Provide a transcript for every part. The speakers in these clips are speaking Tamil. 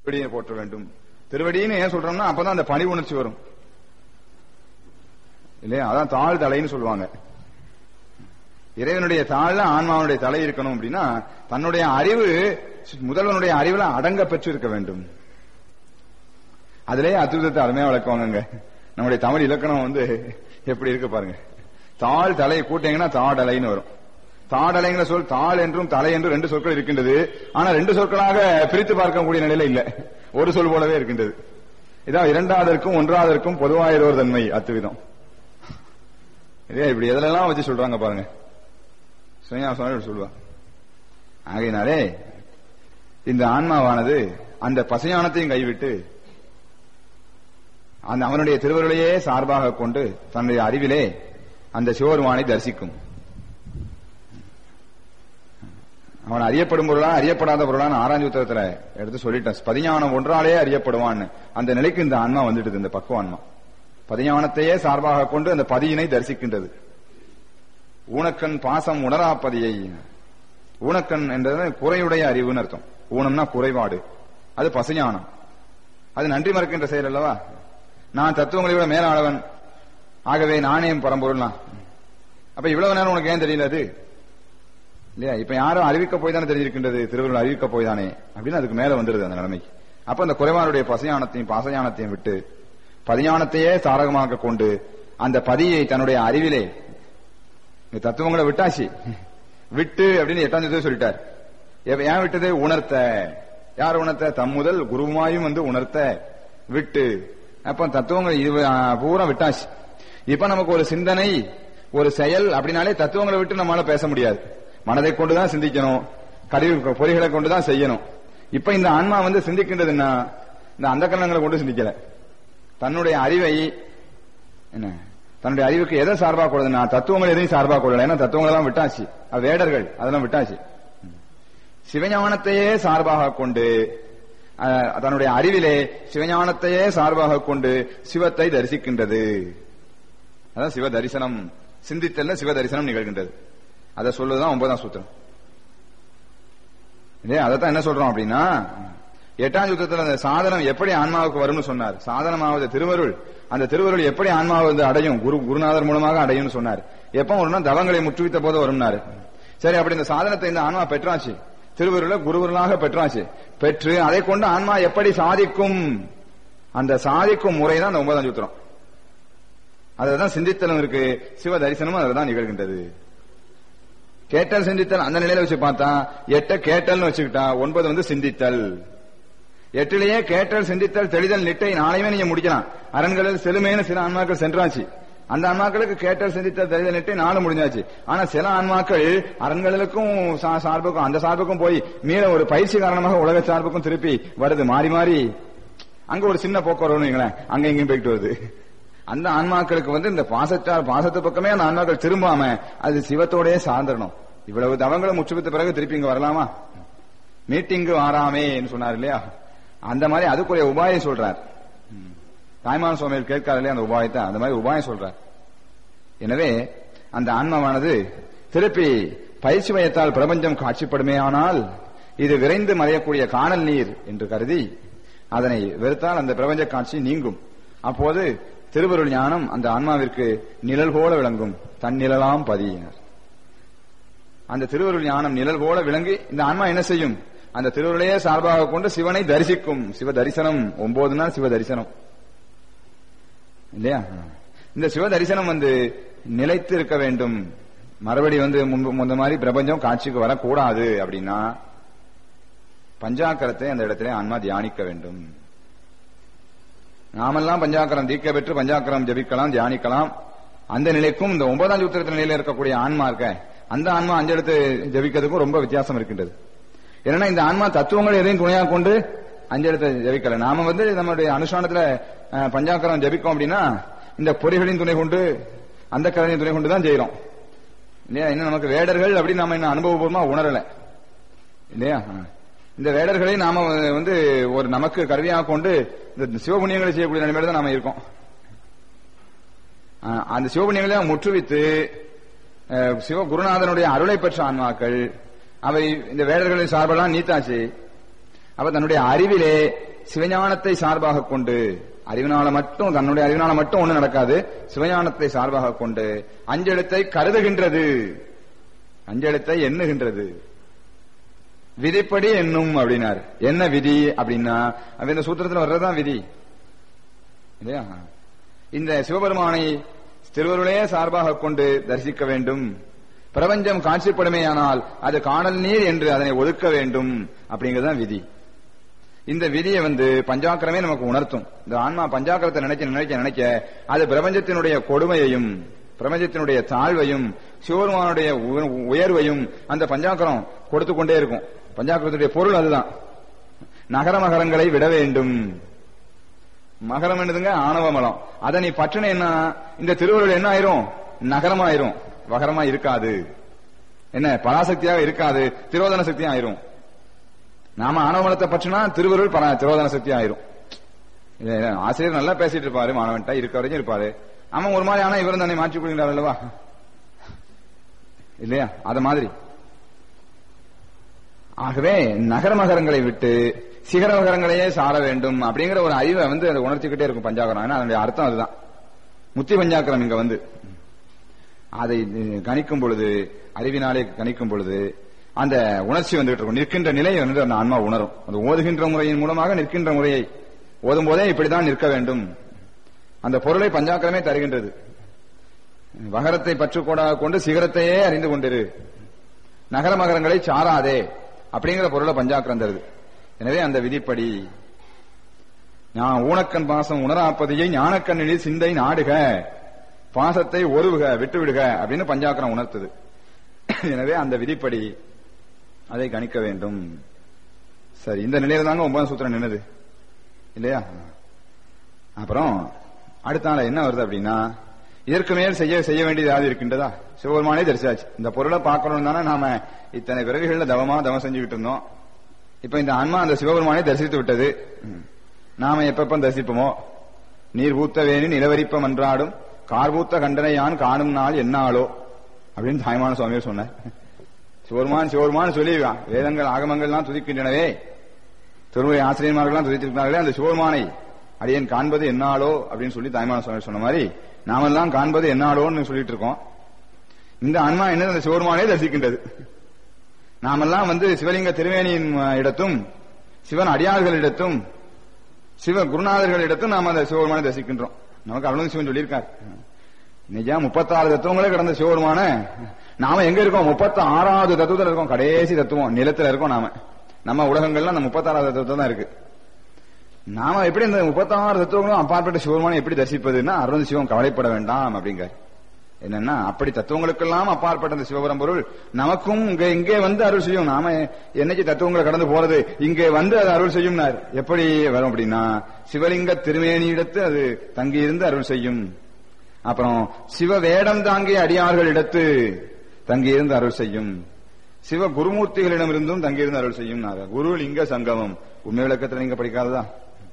திருவடியை போற்ற வேண்டும் திருவடின்னு ஏன் சொல்றோம்னா அப்பதான் அந்த பணி உணர்ச்சி வரும் இல்லையா அதான் தாழ் தலைன்னு சொல்லுவாங்க இறைவனுடைய தாழ்ல ஆன்மாவனுடைய தலை இருக்கணும் அப்படின்னா தன்னுடைய அறிவு முதல்வனுடைய அறிவுல அடங்க பெற்று இருக்க வேண்டும் அதிலே அற்புதத்தை அருமையா வளர்க்குவாங்க நம்முடைய தமிழ் இலக்கணம் வந்து எப்படி இருக்கு பாருங்க தாழ் தலை கூட்டிங்கன்னா தாடலைன்னு வரும் தாடலைங்கிற சொல் தாள் என்றும் தலை என்றும் ரெண்டு சொற்கள் இருக்கின்றது ஆனா ரெண்டு சொற்களாக பிரித்து பார்க்கக்கூடிய நிலையில இல்ல ஒரு சொல் போலவே இருக்கின்றது இதான் இரண்டாவதற்கும் ஒன்றாவதற்கும் பொதுவாயிரோர் தன்மை அத்துவிதம் இதே இப்படி எதுலெல்லாம் வச்சு சொல்றாங்க பாருங்க சுயா சுவாமி சொல்லுவா ஆகையினாலே இந்த ஆன்மாவானது அந்த பசையானத்தையும் கைவிட்டு அந்த அவனுடைய திருவருளையே சார்பாக கொண்டு தன்னுடைய அறிவிலே அந்த சிவருமானை தரிசிக்கும் அவன் அறியப்படும் பொருளா அறியப்படாத பொருளான ஆராய்ச்சி உத்தரத்துல எடுத்து சொல்லிட்டேன் பதிஞானம் ஒன்றாலே அறியப்படுவான்னு அந்த நிலைக்கு இந்த ஆன்மா வந்துடுது இந்த பக்குவ ஆன்மா பதிஞானத்தையே சார்பாக கொண்டு அந்த பதியினை தரிசிக்கின்றது ஊனக்கண் பாசம் உணராப்பதியை ஊனக்கண் என்றது குறையுடைய அறிவுன்னு அர்த்தம் ஊனம்னா குறைபாடு அது பசுஞானம் அது நன்றி மறக்கின்ற செயல் அல்லவா நான் தத்துவங்களை விட மேலாளவன் ஆகவே நானே பரம்பொருள்னா அப்ப இவ்வளவு நேரம் உனக்கு ஏன் தெரியல அது இல்லையா இப்ப யாரும் அறிவிக்க போய் தானே தெரிஞ்சிருக்கின்றது திருவள்ளுவர் அறிவிக்க போய் தானே அப்படின்னு அதுக்கு மேல வந்துருது அந்த நிலைமைக்கு அப்ப அந்த குறைவானுடைய பசையானத்தையும் பாசஞானத்தையும் விட்டு பதிஞானத்தையே சாரகமாக கொண்டு அந்த பதியை தன்னுடைய அறிவிலே இந்த தத்துவங்களை விட்டாச்சு விட்டு அப்படின்னு எட்டாம் தேதி சொல்லிட்டார் எப்ப ஏன் விட்டது உணர்த்த யார் உணர்த்த தம் முதல் குருமாயும் வந்து உணர்த்த விட்டு அப்ப தத்துவங்கள் இது ஆ, பூரா விட்டாச்சு இப்ப நமக்கு ஒரு சிந்தனை ஒரு செயல் அப்படின்னாலே தத்துவங்களை விட்டு நம்மளால பேச முடியாது மனதை கொண்டுதான் சிந்திக்கணும் கருவி பொறிகளை கொண்டுதான் செய்யணும் இப்ப இந்த ஆன்மா வந்து சிந்திக்கின்றதுன்னா இந்த அந்த கரணங்களை கொண்டு சிந்திக்கல தன்னுடைய அறிவை என்ன தன்னுடைய அறிவுக்கு எதை சார்பா கொள்ளுதுன்னா தத்துவங்கள் எதையும் சார்பா கொள்ளல ஏன்னா தத்துவங்கள் எல்லாம் விட்டாச்சு அது வேடர்கள் அதெல்லாம் விட்டாச்சு சிவஞானத்தையே சார்பாக கொண்டு அஹ், தன்னுடைய அறிவிலே சிவஞானத்தையே சார்பாக கொண்டு சிவத்தை தரிசிக்கின்றது அதான் சிவ தரிசனம் சிந்தித்தல்ல சிவ தரிசனம் நிகழ்கின்றது அதை சொல்லுதான் ஒன்பதாம் சூத்திரம் இதே அதைத்தான் என்ன சொல்றோம் அப்படின்னா எட்டாம் சூத்திரத்துல அந்த சாதனம் எப்படி ஆன்மாவுக்கு வரும்னு சொன்னார் சாதனமாவது திருவருள் அந்த திருவருள் எப்படி ஆன்மாவை வந்து அடையும் குரு குருநாதர் மூலமாக அடையும்னு சொன்னார் எப்ப வரும்னா தவங்களை முற்றுவித்த போது வரும்னாரு சரி அப்படி இந்த சாதனத்தை இந்த ஆன்மா பெற்றாச்சு திருவருள குருவருளாக பெற்றாச்சு பெற்று அதை கொண்டு ஆன்மா எப்படி சாதிக்கும் அந்த சாதிக்கும் முறை தான் அந்த ஒன்பதாம் சூத்திரம் அதுதான் சிந்தித்தலும் இருக்கு சிவ தரிசனமும் அதுதான் நிகழ்கின்றது கேட்டல் சிந்தித்தல் அந்த நிலையில வச்சு பார்த்தா எட்ட கேட்டல்னு வச்சுக்கிட்டா ஒன்பது வந்து சிந்தித்தல் எட்டிலேயே கேட்டல் சிந்தித்தல் தெளிதல் நிட்டை நாளையுமே நீங்க முடிக்கலாம் அரண்களில் செழுமையான சில ஆன்மாக்கள் சென்றாச்சு அந்த ஆன்மாக்களுக்கு கேட்டல் சிந்தித்தல் தெளிதல் நிட்டை நாலு முடிஞ்சாச்சு ஆனா சில ஆன்மாக்கள் அரண்களுக்கும் சா- சார்புக்கும் அந்த சார்புக்கும் போய் மீற ஒரு பயிற்சி காரணமாக உலக சார்புக்கும் திருப்பி வருது மாறி மாறி அங்க ஒரு சின்ன போக்குவரவு வைங்களேன் அங்க இங்கேயும் போயிட்டு வருது அந்த ஆன்மாக்களுக்கு வந்து இந்த பாசத்தால் பாசத்து பக்கமே அந்த ஆன்மாக்கள் திரும்பாம அது சிவத்தோடயே சார்ந்துடணும் இவ்வளவு தவங்களை முற்றுவித்த பிறகு திருப்பி இங்க வரலாமா மீட்டிங்கு வாராமேன்னு சொன்னார் இல்லையா அந்த மாதிரி அதுக்குரிய உபாயம் சொல்றார் ம். தாய்மான சுவாமிகள் கேட்காரு இல்லையா அந்த உபாயத்தை அந்த மாதிரி உபாயம் சொல்றார் எனவே அந்த ஆன்மாவானது திருப்பி பயிற்சி வயத்தால் பிரபஞ்சம் காட்சிப்படுமே ஆனால் இது விரைந்து மறையக்கூடிய காணல் நீர் என்று கருதி அதனை வெறுத்தால் அந்த பிரபஞ்ச காட்சி நீங்கும் அப்போது திருவருள் ஞானம் அந்த ஆன்மாவிற்கு நிழல் போல விளங்கும் தன்னிழலாம் பதியினர் அந்த திருவருள் ஞானம் நிழல் போல விளங்கி இந்த ஆன்மா என்ன செய்யும் அந்த திருவருளையே சார்பாக கொண்டு சிவனை தரிசிக்கும் சிவ தரிசனம் ஒன்பது நாள் சிவ தரிசனம் இல்லையா இந்த சிவ தரிசனம் வந்து நிலைத்து இருக்க வேண்டும் மறுபடி வந்து முன்பு முந்த மாதிரி பிரபஞ்சம் காட்சிக்கு வரக்கூடாது அப்படின்னா பஞ்சாக்கரத்தை அந்த இடத்திலே ஆன்மா தியானிக்க வேண்டும் நாமெல்லாம் பஞ்சாக்கரம் தீக்க பெற்று பஞ்சாக்கரம் ஜபிக்கலாம் தியானிக்கலாம் அந்த நிலைக்கும் இந்த ஒன்பதாம் சூத்திரத்தின் நிலையில இருக்கக்கூடிய ஆன்மா இருக்க அந்த ஆன்மா அஞ்செடுத்து ஜபிக்கிறதுக்கும் ரொம்ப வித்தியாசம் இருக்கின்றது ஏன்னா இந்த ஆன்மா தத்துவங்கள் எதையும் துணையாக கொண்டு அஞ்செடுத்து ஜபிக்கல நாம வந்து நம்மளுடைய அனுஷ்டானத்துல அஹ், பஞ்சாக்கரம் ஜபிக்கோம் அப்படின்னா இந்த பொறிகளின் துணை கொண்டு அந்த கரணியின் துணை கொண்டு தான் செய்யறோம் இல்லையா இன்னும் நமக்கு வேடர்கள் அப்படி நாம இன்னும் அனுபவபூர்வமா உணரல இல்லையா ஆ. இந்த வேடர்களை நாம வந்து ஒரு நமக்கு கருவியாக கொண்டு இந்த சிவபுண்ணியங்களை செய்யக்கூடிய நிலைமையில தான் நாம இருக்கோம் ஆ, அந்த சிவபுண்ணியங்களை முற்றுவித்து அஹ், சிவ குருநாதனுடைய அருளை பெற்ற ஆன்மாக்கள் அவை இந்த வேடர்களின் சார்பெல்லாம் நீத்தாச்சு அப்ப தன்னுடைய அறிவிலே சிவஞானத்தை சார்பாக கொண்டு அறிவினால மட்டும் தன்னுடைய அறிவினால மட்டும் ஒண்ணு நடக்காது சிவஞானத்தை சார்பாக கொண்டு அஞ்செழுத்தை கருதுகின்றது அஞ்செழுத்தை எண்ணுகின்றது விதிப்படி என்னும் அப்படின்னாரு என்ன விதி அப்படின்னா அப்ப இந்த சூத்திரத்தில் வர்றதுதான் விதி இல்லையா இந்த சிவபெருமானை திருவருளே சார்பாக கொண்டு தரிசிக்க வேண்டும் பிரபஞ்சம் காட்சிப்படுமேயானால் அது காணல் நீர் என்று அதனை ஒதுக்க வேண்டும் அப்படிங்கறதுதான் விதி இந்த விதியை வந்து பஞ்சாக்கரமே நமக்கு உணர்த்தும் இந்த ஆன்மா பஞ்சாக்கரத்தை நினைக்க நினைக்க நினைக்க அது பிரபஞ்சத்தினுடைய கொடுமையையும் பிரபஞ்சத்தினுடைய தாழ்வையும் சிவபெருமானுடைய உ- உயர்வையும் அந்த பஞ்சாக்கரம் கொடுத்து கொண்டே இருக்கும் பஞ்சாக்கரத்துடைய பொருள் அதுதான் நகர மகரங்களை விட வேண்டும் மகரம் என்னதுங்க ஆணவ மலம் அதை நீ பற்றின என்ன இந்த திருவள்ளுவர் என்ன ஆயிரும் நகரமாயிரும் வகரமா இருக்காது என்ன பராசக்தியாக இருக்காது திரோதன சக்தியா ஆயிரும் நாம ஆணவ மலத்தை பற்றினா திருவருள் பரா திரோதன சக்தி ஆயிரும் இது ஆசிரியர் நல்லா பேசிட்டு இருப்பாரு மாணவன்ட்ட இருக்க வரைக்கும் இருப்பாரு அவன் ஒரு மாதிரி ஆனா இவரும் தன்னை மாற்றிக் கொள்கிறார் அல்லவா இல்லையா அத மாதிரி ஆகவே நகர மகரங்களை விட்டு சிகர மகரங்களையே சார வேண்டும் அப்படிங்கிற ஒரு அறிவை வந்து அதை உணர்த்திக்கிட்டே இருக்கும் பஞ்சாகரம் ஏன்னா அதனுடைய அர்த்தம் அதுதான் முத்தி பஞ்சாக்கரம் இங்க வந்து அதை அஹ், கணிக்கும் பொழுது அறிவினாலே கணிக்கும் பொழுது அந்த உணர்ச்சி வந்துகிட்டு இருக்கும் நிற்கின்ற நிலையை வந்து அந்த ஆன்மா உணரும் அது ஓதுகின்ற முறையின் மூலமாக நிற்கின்ற முறையை ஓதும் போதே இப்படிதான் நிற்க வேண்டும் அந்த பொருளை பஞ்சாக்கரமே தருகின்றது வகரத்தை பற்றுக்கோடாக கொண்டு சிகரத்தையே அறிந்து கொண்டிரு நகர மகரங்களை சாராதே அப்படிங்கிற பொருளை பஞ்சாக்கரம் தருது எனவே அந்த விதிப்படி நான் ஊனக்கண் பாசம் உணராப்பதியை ஞானக்கண்ணில் சிந்தை நாடுக பாசத்தை ஒருவுக விட்டுவிடுக அப்படின்னு பஞ்சாக்கரம் உணர்த்துது எனவே அந்த விதிப்படி அதை கணிக்க வேண்டும் சரி இந்த நிலையில தாங்க ஒன்பதாம் சூத்திரம் நின்னது இல்லையா அப்புறம் அடுத்த நாள் என்ன வருது அப்படின்னா இதற்கு மேல் செய்ய செய்ய வேண்டியது ஏதாவது இருக்கின்றதா சிவபெருமானே தரிசாச்சு இந்த பொருளை பார்க்கணும் தானே நாம இத்தனை பிறவிகள்ல தவமா தவம் செஞ்சுக்கிட்டு இருந்தோம் இப்ப இந்த ஆன்மா அந்த சிவபெருமானை தரிசித்து விட்டது நாம எப்பப்ப தரிசிப்போமோ நீர் ஊத்த வேணி நிலவரிப்ப மன்றாடும் கார்பூத்த கண்டனையான் காணும் நாள் என்னாளோ அப்படின்னு தாய்மான சுவாமியார் சொன்னார் சிவருமான் சிவருமான் சொல்லி வேதங்கள் ஆகமங்கள்லாம் துதிக்கின்றனவே திருமுறை ஆசிரியர்மார்கள்லாம் துதித்திருக்கிறார்களே அந்த சிவருமானை அடியேன் காண்பது என்னாலோ அப்படின்னு சொல்லி தாய்மான சுவாமி சொன்ன மாதிரி நாமெல்லாம் காண்பது என்னாலோன்னு சொல்லிட்டு இருக்கோம் இந்த ஆன்மா என்னது அந்த சிவருமானே தரிசிக்கின்றது நாமெல்லாம் வந்து சிவலிங்க திருவேணியின் அஹ், இடத்தும் சிவன் அடியார்களிடத்தும் சிவ குருநாதர்களிடத்தும் நாம் அந்த சிவபெருமானை தரிசிக்கின்றோம் நமக்கு அருள் சிவன் சொல்லியிருக்கார் நிஜா முப்பத்தாறு தத்துவங்களே கடந்த சிவபெருமான நாம எங்க இருக்கோம் முப்பத்தி ஆறாவது தத்துவத்தில் இருக்கோம் கடைசி தத்துவம் நிலத்துல இருக்கோம் நாம நம்ம உலகங்கள்ல அந்த முப்பத்தாறாவது தத்துவம் தான் இருக்கு நாம எப்படி இந்த முப்பத்தாறு தத்துவங்களும் அப்பாற்பட்ட சிவபெருமானை எப்படி தரிசிப்பதுன்னா அருள் சிவம் கவலைப்பட வேண்டாம் அப்படிங்கார் என்னன்னா அப்படி தத்துவங்களுக்கெல்லாம் அப்பாற்பட்ட இந்த சிவபுரம் பொருள் நமக்கும் இங்க இங்கே வந்து அருள் செய்யும் நாம என்னைக்கு தத்துவங்களை கடந்து போறது இங்கே வந்து அது அருள் செய்யும்னார் எப்படி வரும் அப்படின்னா சிவலிங்க திருமேனியிடத்து அது தங்கியிருந்து அருள் செய்யும் அப்புறம் சிவ வேடம் தாங்கிய அடியார்களிடத்து தங்கியிருந்து அருள் செய்யும் சிவ குருமூர்த்திகளிடமிருந்தும் தங்கியிருந்து அருள் செய்யும் குரு லிங்க சங்கமம் உண்மை விளக்கத்தில் நீங்க படிக்காததா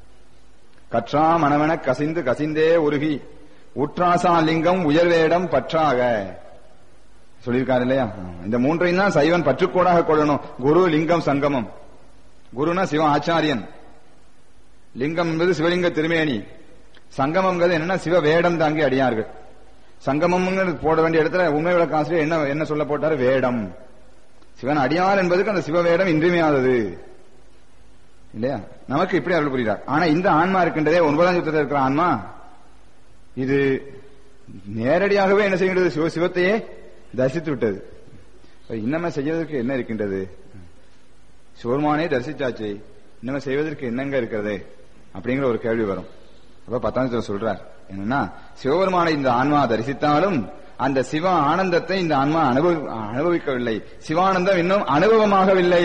கற்றா மணவன கசிந்து கசிந்தே உருகி உற்றாசா லிங்கம் உயர்வேடம் பற்றாக சொல்லியிருக்காரு இல்லையா இந்த மூன்றையும் தான் சைவன் பற்றுக்கோடாக கொள்ளணும் குரு லிங்கம் சங்கமம் குருனா சிவ ஆச்சாரியன் லிங்கம் என்பது சிவலிங்க திருமேனி சங்கமம்ங்கிறது என்னன்னா சிவ வேடம் தாங்கி அடியார்கள் சங்கமம்ங்கிறது போட வேண்டிய இடத்துல உண்மை விளக்க ஆசிரியர் என்ன என்ன சொல்ல போட்டாரு வேடம் சிவன் அடியார் என்பதுக்கு அந்த சிவ வேடம் இன்றியமையாதது இல்லையா நமக்கு இப்படி அருள் புரிகிறார் ஆனா இந்த ஆன்மா இருக்கின்றதே ஒன்பதாம் யுத்தத்தில் இருக்கிற ஆன்மா இது நேரடியாகவே என்ன செய்கின்றது சிவ சிவத்தையே தரிசித்து விட்டது அப்ப இன்னமே செய்வதற்கு என்ன இருக்கின்றது சிவருமானே தரிசிச்சாச்சு இன்னமே செய்வதற்கு என்னங்க இருக்கிறது அப்படிங்கிற ஒரு கேள்வி வரும் அப்ப பத்தாம் யுத்தம் சொல்றார் என்னன்னா சிவபெருமானை இந்த ஆன்மா தரிசித்தாலும் அந்த சிவ ஆனந்தத்தை இந்த ஆன்மா அனுபவி அனுபவிக்கவில்லை சிவானந்தம் இன்னும் அனுபவமாகவில்லை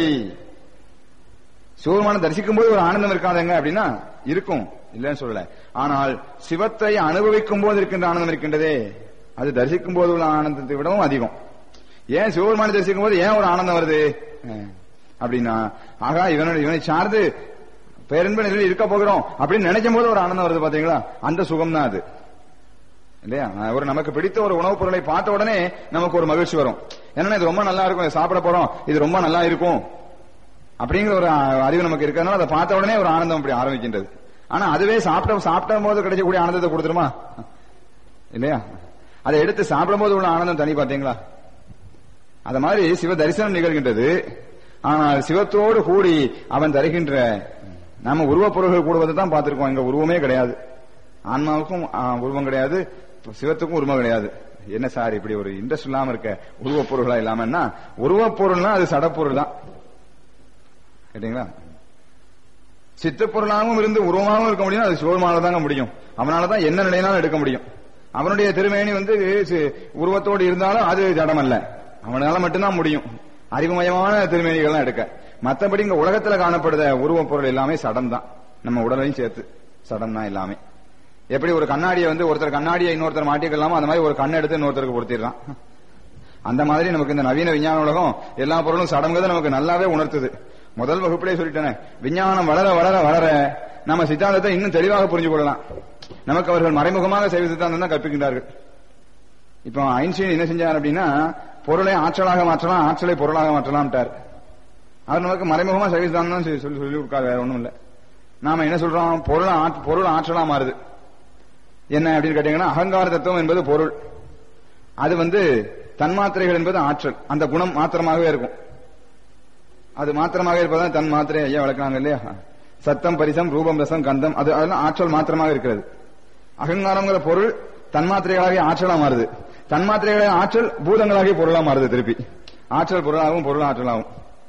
சிவபெருமானை தரிசிக்கும் போது ஒரு ஆனந்தம் இருக்காதுங்க அப்படின்னா இருக்கும் இல்லைன்னு சொல்லல ஆனால் சிவத்தை அனுபவிக்கும் போது இருக்கின்ற ஆனந்தம் இருக்கின்றதே அது தரிசிக்கும் போது உள்ள ஆனந்தத்தை விடவும் அதிகம் ஏன் சிவபெருமானை தரிசிக்கும் போது ஏன் ஒரு ஆனந்தம் வருது அஹ், அப்படின்னா ஆகா இவனை இவனை சார்ந்து பேரன்பு நிலையில் இருக்க போகிறோம் அப்படின்னு நினைக்கும் போது ஒரு ஆனந்தம் வருது பாத்தீங்களா அந்த சுகம் தான் அது இல்லையா ஒரு நமக்கு பிடித்த ஒரு உணவுப் பொருளை பார்த்த உடனே நமக்கு ஒரு மகிழ்ச்சி வரும் என்னன்னா இது ரொம்ப நல்லா இருக்கும் இதை சாப்பிட போறோம் இது ரொம்ப நல்லா இருக்கும் அப்படிங்கிற ஒரு அ- அறிவு நமக்கு இருக்கிறதுனால அதை பார்த்த உடனே ஒரு ஆனந்தம் அப்படி ஆரம்பிக்கின்றது ஆனா அதுவே சாப்பிட்ட சாப்பிட்ட போது கிடைக்கக்கூடிய ஆனந்தத்தை கொடுத்துருமா இல்லையா அதை எடுத்து சாப்பிடும் போது உள்ள ஆனந்தம் தனி பாத்தீங்களா அத மாதிரி சிவ தரிசனம் நிகழ்கின்றது ஆனால் சிவத்தோடு கூடி அவன் தருகின்ற நம்ம உருவப் பொருள்கள் கூடுவதை தான் பார்த்திருக்கோம் இங்க உருவமே கிடையாது ஆன்மாவுக்கும் ஆ, உருவம் கிடையாது சிவத்துக்கும் உருவம் கிடையாது என்ன சார் இப்படி ஒரு இன்ட்ரெஸ்ட் இல்லாம இருக்க உருவப் பொருளா இல்லாமன்னா உருவப் பொருள்னா அது சடப்பொருள் தான் கேட்டீங்களா சித்தப்பொருளாகவும் இருந்து உருவமாகவும் இருக்க முடியும் அது சிவமால தாங்க முடியும் அவனாலதான் என்ன நிலையினாலும் எடுக்க முடியும் அவனுடைய திருமேனி வந்து சி- உருவத்தோடு இருந்தாலும் அது ஜடம் அல்ல அவனால மட்டும்தான் முடியும் அறிவுமயமான திருமேனிகள்லாம் எடுக்க மத்தபடி இங்க உலகத்துல காணப்படுத உருவப் பொருள் எல்லாமே சடம் தான் நம்ம உடலையும் சேர்த்து சடம் தான் எல்லாமே எப்படி ஒரு கண்ணாடியை வந்து ஒருத்தர் கண்ணாடியை இன்னொருத்தர் மாட்டிக்கலாமோ அந்த மாதிரி ஒரு கண்ணை எடுத்து இன்னொருத்தருக்கு பொருத்திடுறான் அந்த மாதிரி நமக்கு இந்த நவீன விஞ்ஞான உலகம் எல்லா பொருளும் சடங்குதை நமக்கு நல்லாவே உணர்த்துது முதல் வகுப்பிலே சொல்லிட்டேனே விஞ்ஞானம் வளர வளர வளர நம்ம சித்தாந்தத்தை இன்னும் தெளிவாக புரிஞ்சு கொள்ளலாம் நமக்கு அவர்கள் மறைமுகமாக செய்த சித்தாந்தம் தான் கற்பிக்கின்றார்கள் இப்போ ஐன்ஸ்டீன் என்ன செஞ்சார் அப்படின்னா பொருளை ஆற்றலாக மாற்றலாம் ஆற்றலை பொருளாக மாற்றலாம்ட்டார் அவர் நமக்கு மறைமுகமா சைவ சித்தாந்தம் தான் சொல்லி சொல்லி சொல்லி கொடுக்காரு வேற ஒண்ணும் இல்ல நாம என்ன சொல்றோம் பொருள் ஆற்ற- பொருள் ஆற்றலா மாறுது என்ன அப்படின்னு கேட்டீங்கன்னா அகங்கார தத்துவம் என்பது பொருள் அது வந்து தன்மாத்திரைகள் என்பது ஆற்றல் அந்த குணம் மாத்திரமாகவே இருக்கும் அது மாத்திரமாக இருப்பதான் தன் மாத்திரை ஐயா வளர்க்கறாங்க இல்லையா சத்தம் பரிசம் ரூபம் ரசம் கந்தம் அது அதெல்லாம் ஆற்றல் மாத்திரமாக இருக்கிறது அகங்காரங்கிற பொருள் தன்மாத்திரைகளாகி ஆற்றலா மாறுது தன்மாத்திரைகளாக ஆற்றல் பூதங்களாகி பொருளா மாறுது திருப்பி ஆற்றல் பொருளாகவும் பொருள் ஆற்றலாகும்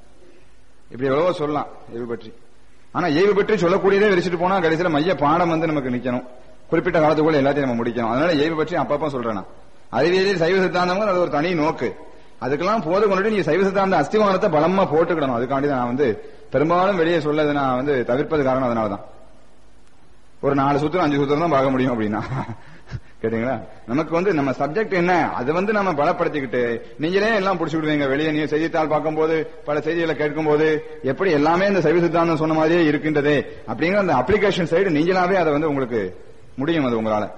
இப்படி எவ்வளவோ சொல்லலாம் எய்வு பற்றி ஆனா எய்வு பற்றி சொல்லக்கூடியதே விரிச்சிட்டு போனா கடைசியில மைய பாடம் வந்து நமக்கு நிக்கணும் குறிப்பிட்ட காலத்துக்குள்ள எல்லாத்தையும் நம்ம முடிக்கணும் அதனால எய்வு பற்றி அப்பப்ப சொல்றேன் நான் அறிவியலில் சைவ சித்தாந்தம் அது ஒரு தனி நோக்கு அதுக்கெல்லாம் போது கொண்டுட்டு நீ சைவ சித்தாந்த அஸ்திவாரத்தை பலமா போட்டுக்கிடணும் அதுக்காண்டி தான் நான் வந்து பெரும்பாலும் வெளியே சொல்லது நான் வந்து தவிர்ப்பது காரணம் அதனாலதான் ஒரு நாலு சுத்திரம் அஞ்சு சுத்திரம் தான் பார்க்க முடியும் அப்படின்னா கேட்டீங்களா நமக்கு வந்து நம்ம சப்ஜெக்ட் என்ன அதை வந்து நம்ம பலப்படுத்திக்கிட்டு நீங்களே எல்லாம் புடிச்சு விடுவீங்க வெளியே நீங்க செய்தித்தாள் பார்க்கும்போது பல செய்திகளை கேட்கும்போது எப்படி எல்லாமே இந்த சைவ சித்தாந்தம் சொன்ன மாதிரியே இருக்கின்றதே அப்படிங்கிற அந்த அப்ளிகேஷன் சைடு நீங்களாவே அதை வந்து உங்களுக்கு முடியும் அது உங்களால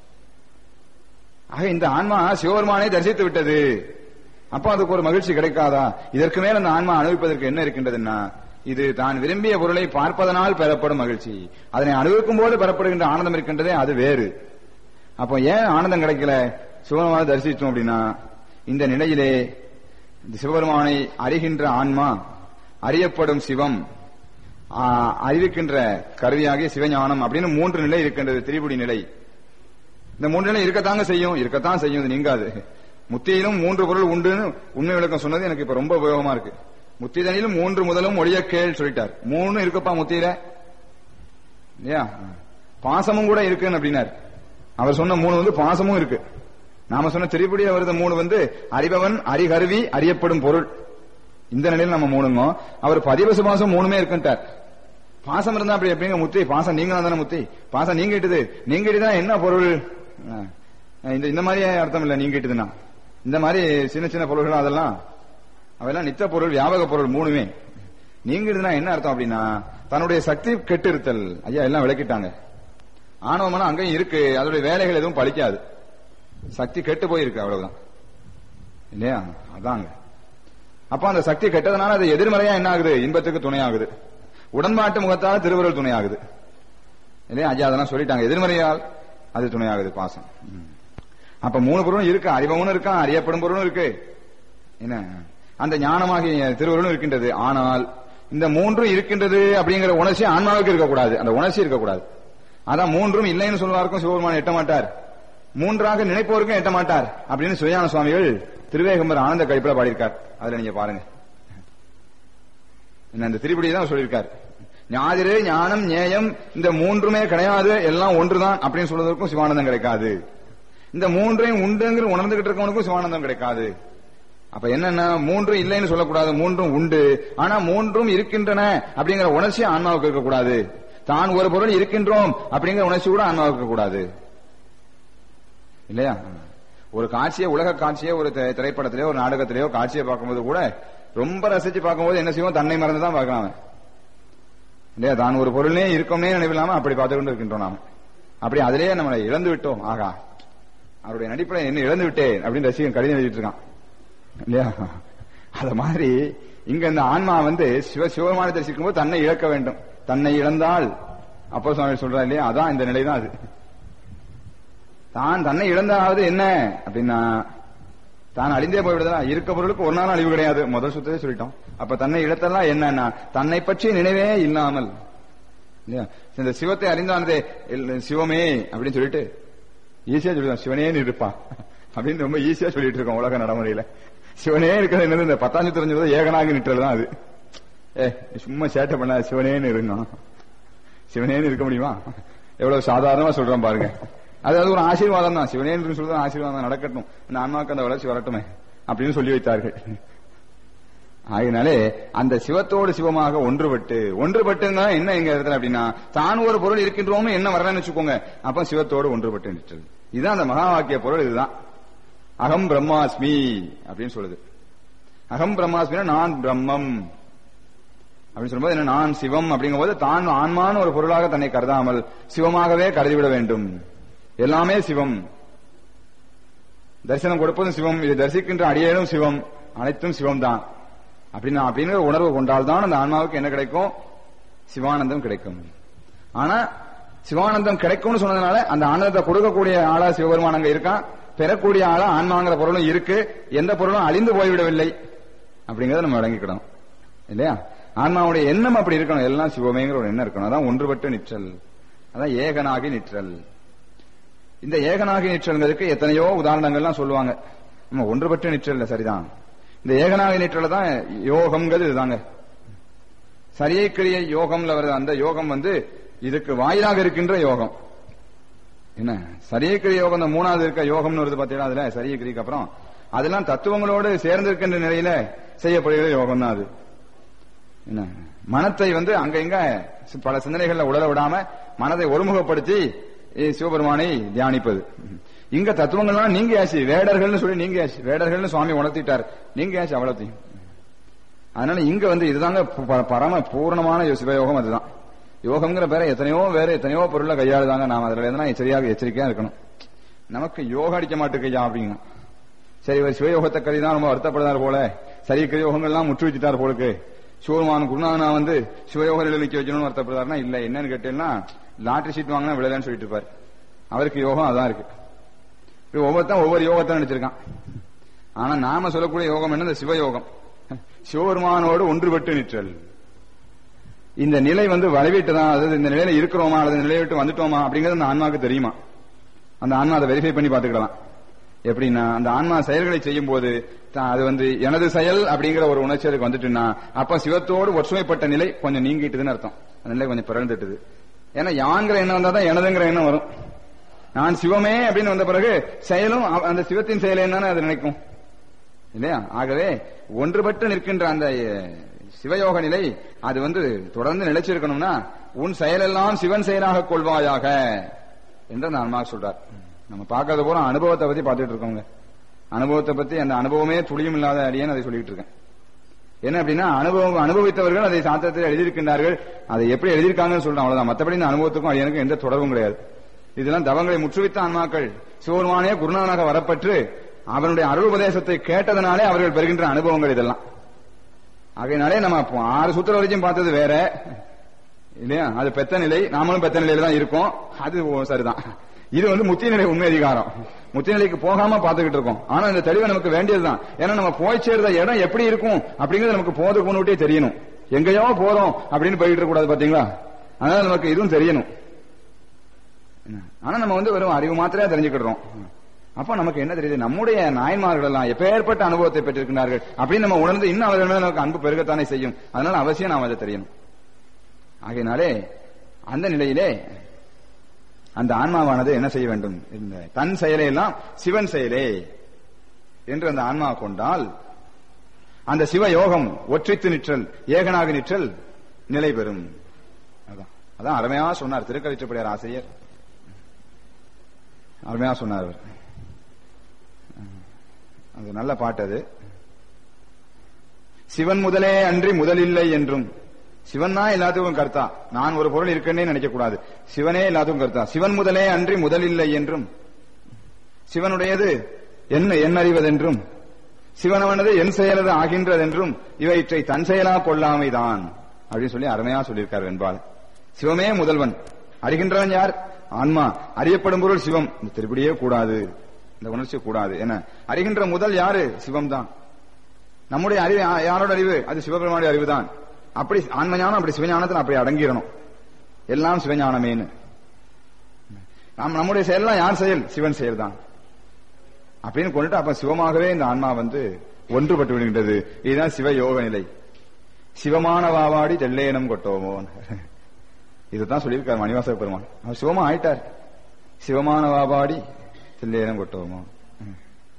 ஆக இந்த ஆன்மா சிவபெருமானை தரிசித்து விட்டது அப்ப அதுக்கு ஒரு மகிழ்ச்சி கிடைக்காதா இதற்கு மேல் அந்த ஆன்மா அனுபவிப்பதற்கு என்ன இருக்கின்றதுன்னா இது தான் விரும்பிய பொருளை பார்ப்பதனால் பெறப்படும் மகிழ்ச்சி அதனை அனுபவிக்கும் போது பெறப்படுகின்ற ஆனந்தம் இருக்கின்றதே அது வேறு அப்போ ஏன் ஆனந்தம் கிடைக்கல சிவபெருமானை தரிசித்தோம் அப்படின்னா இந்த நிலையிலே இந்த சிவபெருமானை அறிகின்ற ஆன்மா அறியப்படும் சிவம் ஆ, அறிவிக்கின்ற கருவியாகிய சிவஞானம் அப்படின்னு மூன்று நிலை இருக்கின்றது திரிபுடி நிலை இந்த மூன்று நிலை இருக்கத்தாங்க செய்யும் இருக்கத்தான் செய்யும் இது நீங்காது முத்தியிலும் மூன்று பொருள் உண்டுன்னு உண்மை விளக்கம் சொன்னது எனக்கு இப்ப ரொம்ப உபயோகமா இருக்கு முத்திதனிலும் மூன்று முதலும் ஒளிய கேள் சொல்லிட்டார் மூணு இருக்குப்பா முத்தியில இல்லையா பாசமும் கூட இருக்குன்னு அப்படின்னார் அவர் சொன்ன மூணு வந்து பாசமும் இருக்கு நாம சொன்ன திரிபுடியில வருத மூணு வந்து அறிபவன் அறிகருவி அறியப்படும் பொருள் இந்த நிலையில நம்ம மூணுங்க அவர் பதிவ சுபாசம் மூணுமே இருக்குன்ட்டார் பாசம் இருந்தா அப்படி எப்படிங்க முத்தி பாசம் நீங்க தானே முத்தி பாசம் நீங்க இட்டுது நீங்க இட்டுதான் என்ன பொருள் அஹ், இந்த இந்த மாதிரி அர்த்தம் இல்ல நீங்க இட்டுதுன்னா இந்த மாதிரி சின்ன சின்ன பொருள்கள் அதெல்லாம் அவெல்லாம் நித்த பொருள் வியாபக பொருள் மூணுமே நீங்கிடுதுன்னா என்ன அர்த்தம் அப்படின்னா தன்னுடைய சக்தி கெட்டு இருத்தல் ஐயா எல்லாம் விளக்கிட்டாங்க ஆணவமனம் அங்கேயும் இருக்கு அதோடைய வேலைகள் எதுவும் பலிக்காது சக்தி கெட்டு போயிருக்கு அவ்வளவுதான் இல்லையா அதாங்க அப்ப அந்த சக்தி கெட்டதுனால அது எதிர்மறையா என்ன ஆகுது இன்பத்துக்கு துணையாகுது உடன்பாட்டு முகத்தால் திருவருள் துணையாகுது இல்லையா ஐயா அதெல்லாம் சொல்லிட்டாங்க எதிர்மறையால் அது துணையாகுது பாசம் ம். அப்ப மூணு பொருளும் இருக்கு அறிவமும் இருக்கா அறியப்படும் பொருளும் இருக்கு என்ன அந்த ஞானமாகிய திருவருளும் இருக்கின்றது ஆனால் இந்த மூன்றும் இருக்கின்றது அப்படிங்கிற உணர்ச்சி ஆன்மாவுக்கு இருக்கக்கூடாது அந்த உணர்ச்சி இருக்கக்கூடாது அதான் மூன்றும் இல்லைன்னு சொல்வாருக்கும் சிவபெருமான் எட்ட மாட்டார் மூன்றாக நினைப்போருக்கும் எட்ட மாட்டார் அப்படின்னு சுயான சுவாமிகள் திருவேகம்பர் ஆனந்த கழிப்புல பாடியிருக்கார் அதுல நீங்க பாருங்க என்ன இந்த திரிபடியை தான் சொல்லியிருக்கார் ஞாதிரு ஞானம் ஞேயம் இந்த மூன்றுமே கிடையாது எல்லாம் ஒன்றுதான் அப்படின்னு சொல்வதற்கும் சிவானந்தம் கிடைக்காது இந்த மூன்றையும் உண்டுங்கிற உணர்ந்துகிட்டு இருக்கவனுக்கும் சிவானந்தம் கிடைக்காது அப்ப என்னன்னா மூன்றும் இல்லைன்னு சொல்லக்கூடாது மூன்றும் உண்டு ஆனா மூன்றும் இருக்கின்றன அப்படிங்கிற உணர்ச்சி ஆன்மாவுக்கு இருக்கக்கூடாது தான் ஒரு பொருள் இருக்கின்றோம் அப்படிங்கிற உணர்ச்சி கூட ஆன்மாவுக்கு இருக்கக்கூடாது இல்லையா ஒரு காட்சியை உலக காட்சியை ஒரு தி- திரைப்படத்திலேயோ ஒரு நாடகத்திலேயோ காட்சியை பார்க்கும்போது கூட ரொம்ப ரசிச்சு பார்க்கும்போது என்ன செய்வோம் தன்னை மறந்து தான் பார்க்கலாம் அவன். இல்லையா தான் ஒரு பொருளே இருக்கோம்னே நினைவில்லாம அப்படி பார்த்து கொண்டு இருக்கின்றோம் நாம அப்படி அதிலேயே நம்மளை இழந்து விட்டோம் ஆகா அவருடைய நடிப்புல என்ன இழந்து விட்டேன் அப்படின்னு ரசிகன் கடிதம் எழுதிட்டு இருக்கான் இல்லையா அத மாதிரி இங்க இந்த ஆன்மா வந்து சிவ சிவமான தரிசிக்கும் போது தன்னை இழக்க வேண்டும் தன்னை இழந்தால் அப்போ சுவாமி சொல்றா இல்லையா அதான் இந்த நிலை தான் அது தான் தன்னை இழந்தாவது என்ன அப்படின்னா தான் அழிந்தே போய்விடுதா இருக்க பொருளுக்கு ஒரு நாள் அழிவு கிடையாது முதல் சுத்தவே சொல்லிட்டோம் அப்ப தன்னை இழத்தெல்லாம் என்னன்னா தன்னை பற்றிய நினைவே இல்லாமல் இல்லையா இந்த சிவத்தை அறிந்தானதே இல்ல, சிவமே அப்படின்னு சொல்லிட்டு ஈஸியா சொல்லிடுவான் சிவனே இருப்பான் அப்படின்னு ரொம்ப ஈஸியா சொல்லிட்டு இருக்கோம் உலக நடைமுறையில சிவனே இருக்கிறது என்னது இந்த பத்தாஞ்சு தெரிஞ்சது ஏகனாக நிற்றல் தான் அது ஏ சும்மா சேட்டை பண்ண சிவனேன்னு இருங்க சிவனேன்னு இருக்க முடியுமா எவ்வளவு சாதாரணமா சொல்றோம் பாருங்க அது அது ஒரு ஆசீர்வாதம் தான் சிவனேன்னு சொல்றது ஆசீர்வாதம் நடக்கட்டும் இந்த ஆன்மாவுக்கு அந்த வளர்ச்சி வரட்டுமே அப்படின்னு சொல்லி வைத்தார்கள் ஆகினாலே அந்த சிவத்தோடு சிவமாக ஒன்றுபட்டு ஒன்றுபட்டுன்னா என்ன எங்க இடத்துல அப்படின்னா தான் ஒரு பொருள் இருக்கின்றோம்னு என்ன வரலன்னு வச்சுக்கோங்க அப்ப சிவத்தோடு ஒன்றுபட்டு நிற்றது இதுதான் அந்த மகா வாக்கிய பொருள் இதுதான் அகம் பிரம்மாஸ்மி அப்படின்னு சொல்லுது அகம் பிரம்மாஸ்மினா நான் பிரம்மம் அப்படின்னு சொல்லும்போது என்ன நான் சிவம் அப்படிங்கும்போது தான் ஆன்மான ஒரு பொருளாக தன்னை கருதாமல் சிவமாகவே கருதிவிட வேண்டும் எல்லாமே சிவம் தரிசனம் கொடுப்பதும் சிவம் இது தரிசிக்கின்ற அடியேனும் சிவம் அனைத்தும் சிவம் தான் அப்படின்னா அப்படிங்கிற உணர்வு கொண்டால்தான் அந்த ஆன்மாவுக்கு என்ன கிடைக்கும் சிவானந்தம் கிடைக்கும் ஆனா சிவானந்தம் கிடைக்கும்னு சொன்னதுனால அந்த ஆனந்தத்தை கொடுக்கக்கூடிய ஆளா சிவபெருமான் அங்க இருக்கான் பெறக்கூடிய ஆளா ஆன்மாங்கிற பொருளும் இருக்கு எந்த பொருளும் அழிந்து போய்விடவில்லை அப்படிங்கறத நம்ம விளங்கிக்கணும் இல்லையா ஆன்மாவுடைய எண்ணம் அப்படி இருக்கணும் எல்லாம் சிவமேங்கிற ஒரு எண்ணம் இருக்கணும் அதான் ஒன்றுபட்டு நிற்றல் அதான் ஏகனாகி நிற்றல் இந்த ஏகனாகி நிற்றல்ங்கிறதுக்கு எத்தனையோ உதாரணங்கள்லாம் சொல்லுவாங்க நம்ம ஒன்றுபட்டு நிற்றல் சரிதான் இந்த ஏகனாகி நிற்றல் தான் யோகம்ங்கிறது இதுதாங்க சரியை கிரிய யோகம்ல வருது அந்த யோகம் வந்து இதுக்கு வாயிலாக இருக்கின்ற யோகம் என்ன சரியை கிரிய யோகம் இந்த மூணாவது இருக்க யோகம்னு வருது பாத்தீங்கன்னா அதுல சரியை கிரிக்கு அப்புறம் அதெல்லாம் தத்துவங்களோடு சேர்ந்து இருக்கின்ற நிலையில செய்யப்படுகிற யோகம் தான் அது என்ன மனத்தை வந்து அங்க இங்க பல சிந்தனைகள்ல உடல விடாம மனதை ஒருமுகப்படுத்தி இ- சிவபெருமானை தியானிப்பது இங்க தத்துவங்கள்லாம் நீங்க ஆச்சு வேடர்கள்னு சொல்லி நீங்க ஆச்சு வேடர்கள்னு சுவாமி உணர்த்திட்டார் நீங்க ஆச்சு அவ்வளோத்தையும் அதனால இங்க வந்து இதுதாங்க ப- ப- பரம பூர்ணமான யோ- சிவயோகம் அதுதான் யோகம்ங்கிற பேரை எத்தனையோ வேற எத்தனையோ பொருளை கையாளுதாங்க நாம அதுல இருந்து சரியாக எச்சரிக்கையா இருக்கணும் நமக்கு யோகா அடிக்க மாட்டேங்கையா அப்படிங்க சரி இவர் சிவயோகத்தை கருதி தான் ரொம்ப வருத்தப்படுறார் போல சரி யோகங்கள்லாம் முற்று வச்சுட்டார் போலுக்கு சிவருமான குருநாதனா வந்து சிவயோக நிலைக்கு வைக்கணும்னு வருத்தப்படுறாருன்னா இல்ல என்னன்னு கேட்டீங்கன்னா லாட்டரி சீட் வாங்கினா விழலன்னு சொல்லிட்டு இருப்பாரு அவருக்கு யோகம் அதான் இருக்கு இப்படி ஒவ்வொருத்தன் ஒவ்வொரு யோகத்தை நினைச்சிருக்கான் ஆனா நாம சொல்லக்கூடிய யோகம் என்ன இந்த சிவயோகம் சிவபெருமானோடு ஒன்றுபட்டு நிற்றல் இந்த நிலை வந்து வளைவிட்டு தான் அதாவது இந்த நிலையில இருக்கிறோமா அல்லது இந்த நிலையை விட்டு வந்துட்டோமா அப்படிங்கறது அந்த ஆன்மாவுக்கு தெரியுமா அந்த ஆன்மா அதை வெரிஃபை பண்ணி பாத்துக்கலாம் எப்படின்னா அந்த ஆன்மா செயல்களை செய்யும் போது தான் அது வந்து எனது செயல் அப்படிங்கிற ஒரு உணர்ச்சி அதுக்கு வந்துட்டுன்னா அப்ப சிவத்தோடு ஒற்றுமைப்பட்ட நிலை கொஞ்சம் நீங்கிட்டுதுன்னு அர்த்தம் அந்த நிலை கொஞ்சம் பிறந்துட்டுது ஏன்னா யாங்கிற எண்ணம் வந்தா தான் எனதுங்கிற எண்ணம் வரும் நான் சிவமே அப்படின்னு வந்த பிறகு செயலும் அவ- அந்த சிவத்தின் செயல் என்னன்னு அது நினைக்கும் இல்லையா ஆகவே ஒன்றுபட்டு நிற்கின்ற அந்த அஹ், சிவயோக நிலை அது வந்து தொடர்ந்து நிலைச்சிருக்கணும்னா உன் செயலெல்லாம் சிவன் செயலாக கொள்வாயாக என்று அந்த அன்மா சொல்றார் நம்ம பார்க்கறது போற அனுபவத்தை பத்தி பார்த்துட்டு இருக்கோங்க அனுபவத்தை பத்தி அந்த அனுபவமே துளியும் இல்லாத அடியேன்னு அதை சொல்லிட்டு இருக்கேன் என்ன அப்படின்னா அனுபவம் அனுபவித்தவர்கள் அதை சாத்திரத்தில் எழுதியிருக்கின்றார்கள் அதை எப்படி எழுதியிருக்காங்கன்னு சொல்றேன் அவ்வளவுதான் மற்றபடி இந்த அனுபவத்துக்கும் அடியனுக்கும் எந்த தொடர்பும் கிடையாது இதெல்லாம் தவங்களை முற்றுவித்த ஆன்மாக்கள் சிவருமானே குருநாதனாக வரப்பட்டு அவனுடைய அருள் உபதேசத்தை கேட்டதனாலே அவர்கள் பெறுகின்ற அனுபவங்கள் இதெல்லாம் ஆகையினாலே நம்ம அப்போ ஆறு சூத்திர வரைக்கும் பார்த்தது வேற இல்லையா அது பெத்த நிலை நாமளும் பெத்த நிலையில தான் இருக்கோம் அது ஓ- சரிதான் இது வந்து முத்தி நிலை உண்மை அதிகாரம் முத்தி நிலைக்கு போகாம பாத்துக்கிட்டு இருக்கோம் ஆனா இந்த தெளிவு நமக்கு வேண்டியதுதான் ஏன்னா நம்ம போய் சேர்ந்த இடம் எப்படி இருக்கும் அப்படிங்கிறது நமக்கு போதுக்கு முன்னுட்டே தெரியணும் எங்கேயோ போறோம் அப்படின்னு போயிட்டு இருக்க கூடாது பாத்தீங்களா அதனால நமக்கு இதுவும் தெரியணும் என்ன? ஆனா நம்ம வந்து வெறும் அறிவு மாத்திரையா தெரிஞ்சுக்கிடுறோம் அப்ப நமக்கு என்ன தெரியுது நம்முடைய நாயன்மார்கள் எல்லாம் எப்பேற்பட்ட அனுபவத்தை பெற்றிருக்கிறார்கள் அப்படின்னு நம்ம உணர்ந்து இன்னும் அவர்கள் மேல நமக்கு அன்பு பெருகத்தானே செய்யும் அதனால அவசியம் நாம் அதை தெரியணும் ஆகையினாலே அந்த நிலையிலே அந்த ஆன்மாவானது என்ன செய்ய வேண்டும் இந்த தன் செயலை எல்லாம் சிவன் செயலே என்று அந்த ஆன்மா கொண்டால் அந்த சிவ யோகம் ஒற்றித்து நிற்றல் ஏகனாக நிற்றல் நிலை பெறும் அதான் அதான் அருமையா சொன்னார் திருக்கவிச்சப்படியார் ஆசிரியர் அருமையா சொன்னார் அவர் அது நல்ல பாட்டு அது சிவன் முதலே அன்றி முதலில்லை என்றும் சிவன் தான் எல்லாத்துக்கும் கர்த்தா நான் ஒரு பொருள் இருக்கேன்னே நினைக்க கூடாது சிவனே எல்லாத்துக்கும் கர்த்தா சிவன் முதலே அன்றி முதலில்லை என்றும் சிவனுடையது என்ன என்ன அறிவதென்றும் சிவனவனது என் செயலது ஆகின்றதென்றும் இவற்றை தன் செயலா கொள்ளாமைதான் அப்படின்னு சொல்லி அருமையா சொல்லியிருக்கார் வெண்பாள் சிவமே முதல்வன் அறிகின்றவன் யார் ஆன்மா அறியப்படும் பொருள் சிவம் இந்த திருப்படியே கூடாது இந்த உணர்ச்சி கூடாது என்ன அறிகின்ற முதல் யாரு சிவம் தான் நம்முடைய அறிவு யா- யாரோட அறிவு அது சிவபெருமானுடைய அறிவு தான் அப்படி ஆன்மஞானம் அப்படி சிவஞானத்தில் அப்படி அடங்கிடணும் எல்லாம் சிவஞானமேன்னு நாம் நம்முடைய செயல்லாம் யார் செயல் சிவன் செயல் தான் அப்படின்னு கொண்டுட்டு அப்ப சிவமாகவே இந்த ஆன்மா வந்து ஒன்றுபட்டு விடுகின்றது இதுதான் சிவ யோக நிலை சிவமான வாவாடி தெல்லேனம் கொட்டோமோ இதுதான் சொல்லியிருக்கார் மணிவாசக பெருமான் அவர் சிவமா ஆயிட்டார் சிவமான வாவாடி தெல்லேனம் கொட்டோமோ ம்.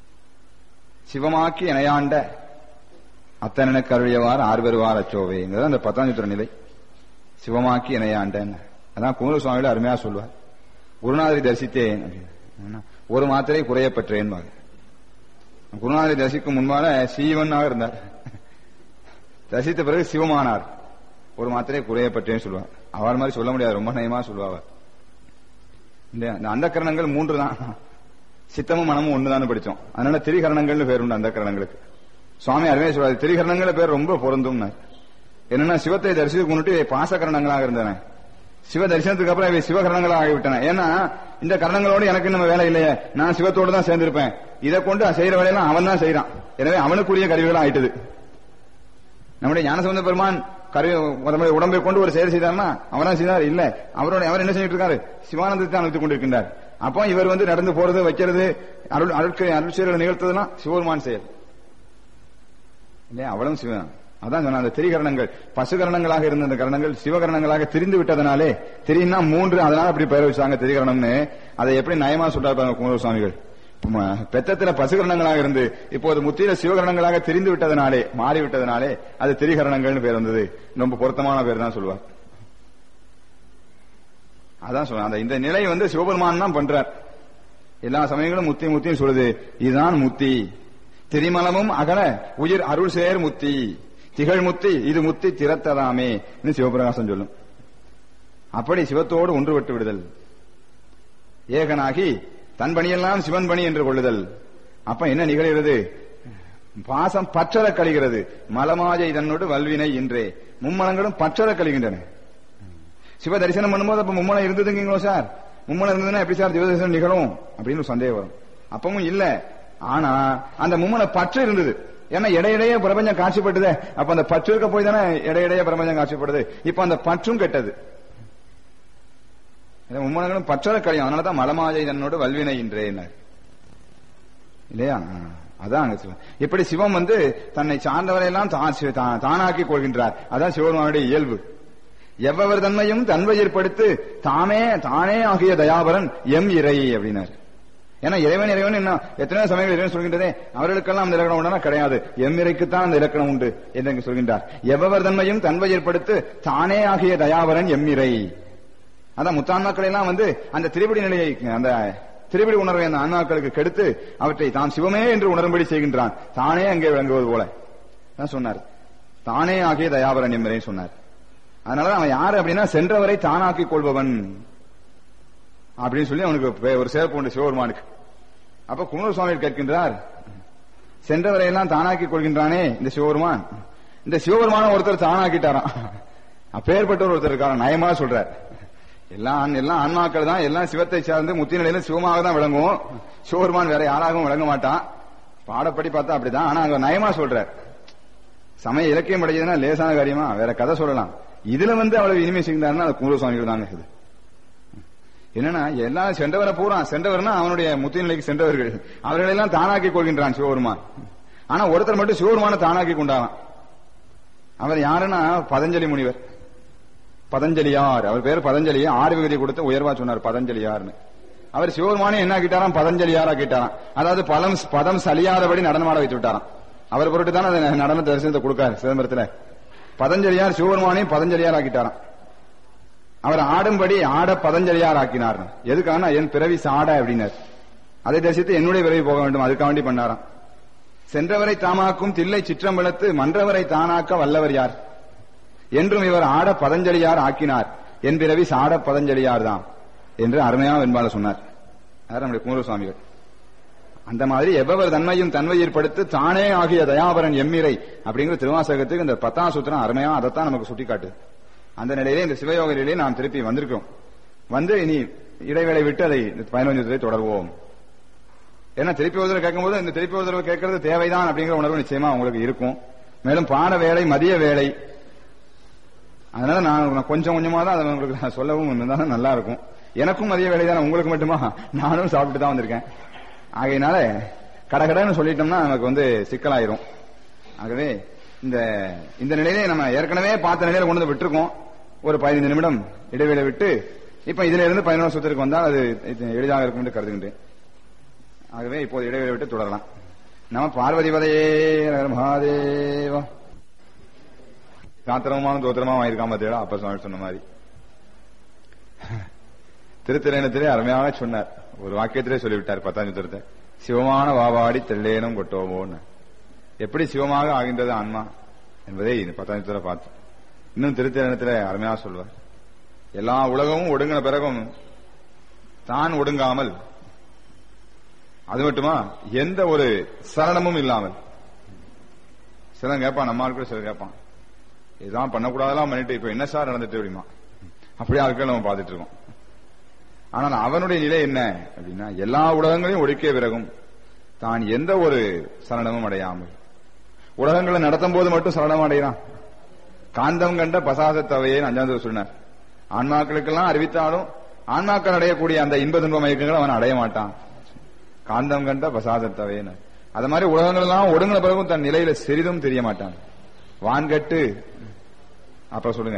சிவமாக்கி இணையாண்ட அத்தனனுக்கு அருளியவார் ஆர்வருவார் அச்சோவேங்கிறது அந்த பத்தாஞ்சுத்திர நிலை சிவமாக்கி இணையாண்டன் அதான் குமர சுவாமிகள் அருமையா சொல்வார் குருநாதரை தரிசித்தேன் அப்படின்னு. ஒரு மாத்திரை குறைய பெற்றேன் குருநாதரை தரிசிக்கும் முன்பால சீவனாக இருந்தார் தரிசித்த பிறகு சிவமானார் ஒரு மாத்திரை குறைய பெற்றேன்னு சொல்லுவார் அவர் மாதிரி சொல்ல முடியாது ரொம்ப நயமா சொல்லுவார் இல்லையா இந்த அந்த கரணங்கள் மூன்று தான் சித்தமும் மனமும் ஒண்ணுதான் படிச்சோம் அதனால திரிகரணங்கள்னு பேர் உண்டு அந்த கரணங்களுக்கு சுவாமி அருமையா சொல்றாரு திரிகரணங்கள பேர் ரொம்ப பொருந்தும் என்னன்னா சிவத்தை தரிசித்து கொண்டுட்டு இவை பாசகரணங்களாக இருந்தன சிவ தரிசனத்துக்கு அப்புறம் இவை சிவகரணங்களாக ஆகிவிட்டன ஏன்னா இந்த கரணங்களோடு எனக்கு நம்ம வேலை இல்லையே நான் சிவத்தோடு தான் சேர்ந்திருப்பேன் இதை கொண்டு செய்யற வேலையெல்லாம் அவன் தான் செய்யறான் எனவே அவனுக்குரிய கருவிகளா ஆயிட்டது நம்முடைய ஞானசம்பந்த பெருமான் கருவி நம்முடைய உடம்பை கொண்டு ஒரு செயல் செய்தார்னா அவனா செய்தார் இல்ல அவரோட அவர் என்ன செஞ்சுட்டு இருக்காரு சிவானந்தத்தை அனுப்பித்துக் கொண்டிருக்கின்றார் அப்போ இவர் வந்து நடந்து போறது வைக்கிறது அருள் அருட்கை அருள் செயல்களை நிகழ்த்ததுலாம் சிவபெருமான் செயல் இல்லையா அவளும் சிவன் அதான் சொன்ன அந்த திரிகரணங்கள் பசுகரணங்களாக இருந்த அந்த கரணங்கள் சிவகரணங்களாக திரிந்து விட்டதனாலே திரின்னா மூன்று அதனால அப்படி பெயர் வச்சாங்க திரிகரணம்னு அதை எப்படி நயமா சொல்றாரு பாருங்க குமர சுவாமிகள் ம- பெத்தத்துல பசுகரணங்களாக இருந்து இப்போது முத்தியில சிவகரணங்களாக திரிந்து விட்டதனாலே மாறி விட்டதனாலே அது திரிகரணங்கள்னு பேர் வந்தது ரொம்ப பொருத்தமான பேர் தான் சொல்லுவார் அதான் சொல்றேன் அந்த இந்த நிலை வந்து சிவபெருமான் தான் பண்றார் எல்லா சமயங்களும் முத்தி முத்தின்னு சொல்லுது இதுதான் முத்தி திரிமலமும் அகல உயிர் அருள் சேர் முத்தி திகழ் முத்தி இது முத்தி திறத்ததாமே சிவபிரகாசம் சொல்லும் அப்படி சிவத்தோடு ஒன்றுபட்டு விடுதல் ஏகனாகி தன் பணியெல்லாம் சிவன் பணி என்று கொள்ளுதல் அப்ப என்ன நிகழ்கிறது பாசம் பற்றற கழிகிறது மலமாஜை தன்னோடு வல்வினை இன்றே மும்மலங்களும் பற்றற கழிகின்றன சிவ தரிசனம் பண்ணும்போது அப்ப மும்மலம் இருந்ததுங்களோ சார் மும்மலம் இருந்ததுன்னா எப்படி சார் சிவ தரிசனம் நிகழும் அப்படின்னு ஒரு சந்தேகம் வரும் அப்பவும் இல்ல ஆனா அந்த மும்மல பற்று இருந்தது ஏன்னா இடையிடையே பிரபஞ்சம் காட்சிப்பட்டது அப்ப அந்த பற்று இருக்க போய் தானே இடையிடையே பிரபஞ்சம் காட்சிப்படுது இப்ப அந்த பற்றும் கெட்டது இந்த மும்மலங்களும் பற்றற கழியும் அதனாலதான் மலமாஜை தன்னோடு வல்வினை இன்றேன்னார் இல்லையா ஆ, அதான் அங்க சிவம் இப்படி சிவம் வந்து தன்னை சார்ந்தவரையெல்லாம் தான் சி- தான்- தானாக்கிக் கொள்கின்றார் அதான் சிவபெருமானுடைய இயல்பு எவ்வவர் தன்மையும் தன்வயிற்படுத்து தாமே தானே ஆகிய தயாபரன் எம் இறை அப்படின்னார் ஏன்னா இறைவன் இறைவன் என்ன எத்தனையோ சமயங்கள் இறைவன் சொல்கின்றதே அவர்களுக்கெல்லாம் அந்த இலக்கணம் உண்டா கிடையாது எம் இறைக்குத்தான் அந்த இலக்கணம் உண்டு என்று இங்கு சொல்கின்றார் எவ்வவர் தன்மையும் தன்வயிற்படுத்து தானே ஆகிய தயாபரன் எம் இறை அதான் முத்தான்மாக்கள் எல்லாம் வந்து அந்த திரிபடி நிலையை அந்த திரிபடி உணர்வை அந்த ஆன்மாக்களுக்கு கெடுத்து அவற்றை தான் சிவமே என்று உணரும்படி செய்கின்றான் தானே அங்கே விளங்குவது போல தான் சொன்னார் தானே ஆகிய தயாபரன் என்பதை சொன்னார் அதனால அவன் யாரு அப்படின்னா சென்றவரை தானாக்கிக் கொள்பவன் அப்படின்னு சொல்லி அவனுக்கு பே- ஒரு சிறப்பு உண்டு சிவபெருமானுக்கு அப்ப குமர சுவாமி கேட்கின்றார் சென்றவரை எல்லாம் தானாக்கிக் கொள்கின்றானே இந்த சிவபெருமான் இந்த சிவபெருமான ஒருத்தர் தானாக்கிட்டாராம் அப்பேற்பட்டவர் ஒருத்தர் இருக்காராம் நயமா சொல்றார் எல்லாம் ஆண்- எல்லாம் ஆன்மாக்கள் தான் எல்லாம் சிவத்தை சார்ந்து முத்தி நிலையில சிவமாக தான் விளங்கும் சிவபெருமான் வேற யாராகவும் விளங்க மாட்டான் பாடப்படி பார்த்தா அப்படிதான் ஆனா அங்க நயமா சொல்றார் சமய இலக்கியம் படைச்சதுன்னா லேசான காரியமா வேற கதை சொல்லலாம் இதுல வந்து அவ்வளவு இனிமை செய்தாருன்னா அது குமர சுவாமிகள் தாங்க இது என்னன்னா எல்லாம் சென்றவரை பூரா சென்றவர்னா அவனுடைய முத்தி நிலைக்கு சென்றவர்கள் அவர்களெல்லாம் தானாக்கி கொள்கின்றான் சிவபெருமான் ஆனா ஒருத்தர் மட்டும் சிவபெருமான தானாக்கி கொண்டாராம் அவர் யாருன்னா பதஞ்சலி முனிவர் பதஞ்சலியார் அவர் பேர் பதஞ்சலி ஆறு விகுதி கொடுத்து உயர்வா சொன்னார் பதஞ்சலியார்னு அவர் சிவபெருமானே என்ன ஆக்கிட்டாராம் பதஞ்சலியாரா கேட்டாராம் அதாவது பலம் பதம் சலியாதபடி நடனமாட வைத்து விட்டாராம் அவர் பொருட்டு தான் அந்த நடன தரிசனத்தை கொடுக்காரு சிதம்பரத்துல பதஞ்சலியார் சிவபெருமானையும் பதஞ்சலியார் ஆக்கிட்டாராம் அவர் ஆடும்படி ஆட பதஞ்சலியார் ஆக்கினார் எதுக்கான என் பிறவி சாட அப்படின்னார் அதை தரிசித்து என்னுடைய பிறவி போக வேண்டும் அதுக்காக வேண்டி பண்ணாராம் சென்றவரை தாமாக்கும் தில்லை சிற்றம்பலத்து மன்றவரை தானாக்க வல்லவர் யார் என்றும் இவர் ஆட பதஞ்சலியார் ஆக்கினார் என் பிறவி சாட பதஞ்சலியார் தான் என்று அருமையா வெண்பால சொன்னார் யார் நம்முடைய குமர சுவாமிகள் அந்த மாதிரி எவ்வளவு தன்மையும் தன்மையற்படுத்து தானே ஆகிய தயாபரன் எம்மிரை அப்படிங்கிற திருவாசகத்துக்கு இந்த பத்தாம் சூத்திரம் அருமையா அதைத்தான் நமக்கு சுட்டிக்காட்டு அந்த நிலையிலே இந்த சிவயோக நிலையிலே நாம் திருப்பி வந்திருக்கோம் வந்து இனி இடைவேளை விட்டு அதை பதினஞ்சு தொடர்வோம் ஏன்னா திருப்பி ஒரு தடவை கேட்கும்போது இந்த திருப்பி ஒரு தடவை கேட்கறது தேவைதான் அப்படிங்கிற உணர்வு நிச்சயமா உங்களுக்கு இருக்கும் மேலும் பாட வேலை மதிய வேலை அதனால நான் நான் கொஞ்சம் கொஞ்சமா தான் அதை உங்களுக்கு நான் சொல்லவும் இருந்தாலும் நல்லா இருக்கும் எனக்கும் மதிய வேலை தானே உங்களுக்கு மட்டுமா நானும் சாப்பிட்டு தான் வந்திருக்கேன் ஆகையினால கடகடன்னு சொல்லிட்டோம்னா நமக்கு வந்து சிக்கலாயிரும் ஆகவே இந்த இந்த நிலையிலே நம்ம ஏற்கனவே பார்த்த நிலையில கொண்டு வந்து விட்டுருக்கோம் ஒரு பதினைந்து நிமிடம் இடைவேளை விட்டு இப்ப இதுல இருந்து பதினோரு சுத்திற்கு வந்தால் அது இது எளிதாக இருக்கும் என்று கருதுகின்றேன் ஆகவே இப்போது இடைவேளை விட்டு தொடரலாம் நம்ம பார்வதிபதையே மகாதேவா காத்திரமான தோத்திரமா வாங்கியிருக்காம தேடா அப்ப சுவாமி சொன்ன மாதிரி திருத்திரையணத்திலே அருமையாக சொன்னார் ஒரு வாக்கியத்திலே சொல்லிவிட்டார் பத்தாம் சுத்திரத்தை சிவமான வாவாடி தெல்லேனும் கொட்டோமோன்னு எப்படி சிவமாக ஆகின்றது ஆன்மா என்பதை இந்த பத்தாம் சுத்திர பார்த்தோம் இன்னும் திருத்திரையணத்திலே அருமையாக சொல்வார் எல்லா உலகமும் ஒடுங்கின பிறகும் தான் ஒடுங்காமல் அது மட்டுமா எந்த ஒரு சரணமும் இல்லாமல் சிலன் கேட்பான் நம்ம ஆட்கள் சிலர் கேட்பான் இதான் பண்ணக்கூடாதெல்லாம் பண்ணிட்டு இப்ப என்ன சார் நடந்துட்டு அப்படிமா அப்படியே ஆட்கள் நம்ம பார்த்துட்டு இருக்கோம் ஆனால் அவனுடைய நிலை என்ன அப்படின்னா எல்லா உலகங்களையும் ஒடுக்கிய பிறகும் தான் எந்த ஒரு சரணமும் அடையாமல் உலகங்களை நடத்தும் போது மட்டும் சரணம் அடைகிறான் காந்தம் கண்ட பசாசத்தவையே அஞ்சாவது சொன்னார் ஆன்மாக்களுக்கெல்லாம் அறிவித்தாலும் ஆன்மாக்கள் அடையக்கூடிய அந்த இன்ப துன்ப மயக்கங்களை அவன் அடைய மாட்டான் காந்தம் கண்ட பசாதத்தவைன்னு அது மாதிரி உலகங்கள் எல்லாம் ஒடுங்கின பிறகும் தன் நிலையில சிறிதும் தெரிய மாட்டான் வான்கட்டு அப்ப சொல்லுங்க